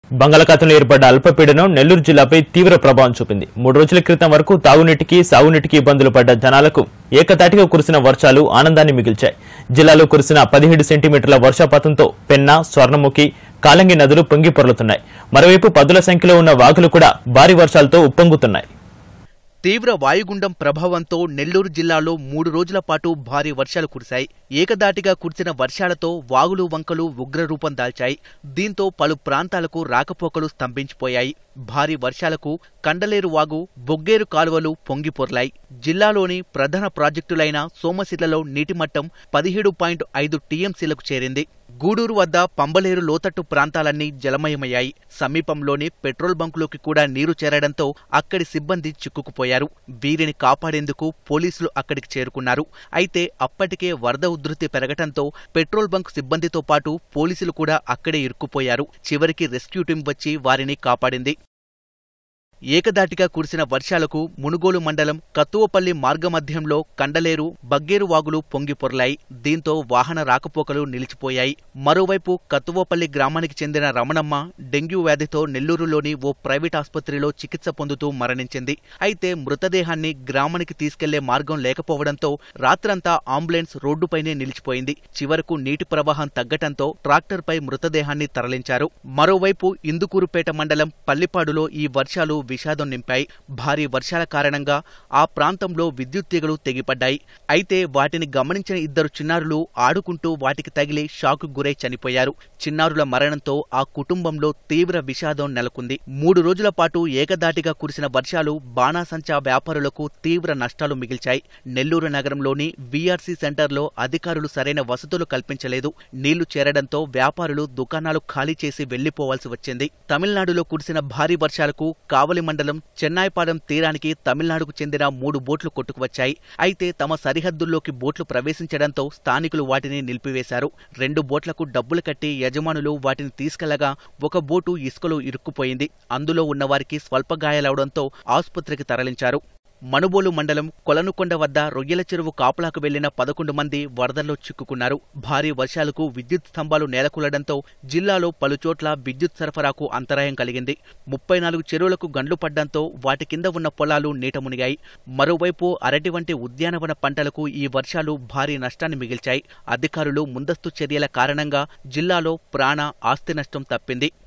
బంగాళాఖాతంలో ఏర్పడ్డ అల్పపీడనం నెల్లూరు జిల్లాపై తీవ్ర ప్రభావం చూపింది మూడు రోజుల క్రితం వరకు తాగునీటికి సాగునీటికి ఇబ్బందులు పడ్డ జనాలకు ఏకతాటిగా కురిసిన వర్షాలు ఆనందాన్ని మిగిల్చాయి జిల్లాలో కురిసిన పదిహేడు సెంటీమీటర్ల వర్షపాతంతో పెన్నా స్వర్ణముఖి కాలంగి నదులు పొంగి పొర్లుతున్నాయి మరోవైపు పదుల సంఖ్యలో ఉన్న వాగులు కూడా భారీ వర్షాలతో ఉప్పొంగుతున్నాయి తీవ్ర వాయుగుండం ప్రభావంతో నెల్లూరు జిల్లాలో మూడు రోజుల పాటు భారీ వర్షాలు కురిశాయి ఏకదాటిగా కురిసిన వర్షాలతో వాగులు వంకలు ఉగ్రరూపం దాల్చాయి దీంతో పలు ప్రాంతాలకు రాకపోకలు స్తంభించిపోయాయి భారీ వర్షాలకు కండలేరు వాగు బొగ్గేరు కాలువలు పొంగిపొర్లాయి జిల్లాలోని ప్రధాన ప్రాజెక్టులైన సోమశిలలో నీటి మట్టం పదిహేడు పాయింట్ ఐదు టీఎంసీలకు చేరింది గూడూరు వద్ద పంబలేరు లోతట్టు ప్రాంతాలన్నీ జలమయమయ్యాయి సమీపంలోని పెట్రోల్ బంకులోకి కూడా నీరు చేరడంతో అక్కడి సిబ్బంది చిక్కుకుపోయారు వీరిని కాపాడేందుకు పోలీసులు అక్కడికి చేరుకున్నారు అయితే అప్పటికే వరద ఉధృతి పెరగటంతో పెట్రోల్ బంక్ సిబ్బందితో పాటు పోలీసులు కూడా అక్కడే ఇరుక్కుపోయారు చివరికి రెస్క్యూ టీం వచ్చి వారిని కాపాడింది ఏకదాటిగా కురిసిన వర్షాలకు మునుగోలు మండలం కత్తువపల్లి మార్గమధ్యంలో కండలేరు బగ్గేరు వాగులు పొంగిపొర్లాయి దీంతో వాహన రాకపోకలు నిలిచిపోయాయి మరోవైపు కత్తువపల్లి గ్రామానికి చెందిన రమణమ్మ డెంగ్యూ వ్యాధితో నెల్లూరులోని ఓ ప్రైవేట్ ఆసుపత్రిలో చికిత్స పొందుతూ మరణించింది అయితే మృతదేహాన్ని గ్రామానికి తీసుకెళ్లే మార్గం లేకపోవడంతో రాత్రంతా అంబులెన్స్ రోడ్డుపైనే నిలిచిపోయింది చివరకు నీటి ప్రవాహం తగ్గటంతో ట్రాక్టర్పై మృతదేహాన్ని తరలించారు మరోవైపు ఇందుకూరుపేట మండలం పల్లిపాడులో ఈ వర్షాలు విషాదం నింపాయి భారీ వర్షాల కారణంగా ఆ ప్రాంతంలో విద్యుత్ తీగలు తెగిపడ్డాయి అయితే వాటిని గమనించిన ఇద్దరు చిన్నారులు ఆడుకుంటూ వాటికి తగిలి షాకు గురై చనిపోయారు చిన్నారుల మరణంతో ఆ కుటుంబంలో తీవ్ర విషాదం నెలకొంది మూడు రోజుల పాటు ఏకదాటిగా కురిసిన వర్షాలు బాణాసంచా వ్యాపారులకు తీవ్ర నష్టాలు మిగిల్చాయి నెల్లూరు నగరంలోని వీఆర్సీ సెంటర్లో అధికారులు సరైన వసతులు కల్పించలేదు నీళ్లు చేరడంతో వ్యాపారులు దుకాణాలు ఖాళీ చేసి వెళ్లిపోవాల్సి వచ్చింది తమిళనాడులో కురిసిన భారీ వర్షాలకు కావలి మండలం చెన్నాయిపాలెం తీరానికి తమిళనాడుకు చెందిన మూడు బోట్లు కొట్టుకువచ్చాయి అయితే తమ సరిహద్దుల్లోకి బోట్లు ప్రవేశించడంతో స్థానికులు వాటిని నిలిపివేశారు రెండు బోట్లకు డబ్బులు కట్టి యజమానులు వాటిని తీసుకెళ్లగా ఒక బోటు ఇసుకలో ఇరుక్కుపోయింది అందులో ఉన్నవారికి స్వల్ప గాయాలవడంతో ఆసుపత్రికి తరలించారు మనుబోలు మండలం కొలనుకొండ వద్ద రొయ్యల చెరువు కాపులాకు వెళ్లిన పదకొండు మంది వరదల్లో చిక్కుకున్నారు భారీ వర్షాలకు విద్యుత్ స్తంభాలు నేలకూలడంతో జిల్లాలో పలుచోట్ల విద్యుత్ సరఫరాకు అంతరాయం కలిగింది ముప్పై నాలుగు చెరువులకు గండ్లు పడ్డంతో వాటి కింద ఉన్న పొలాలు నీట మునిగాయి మరోవైపు అరటి వంటి ఉద్యానవన పంటలకు ఈ వర్షాలు భారీ నష్టాన్ని మిగిల్చాయి అధికారులు ముందస్తు చర్యల కారణంగా జిల్లాలో ప్రాణ ఆస్తి నష్టం తప్పింది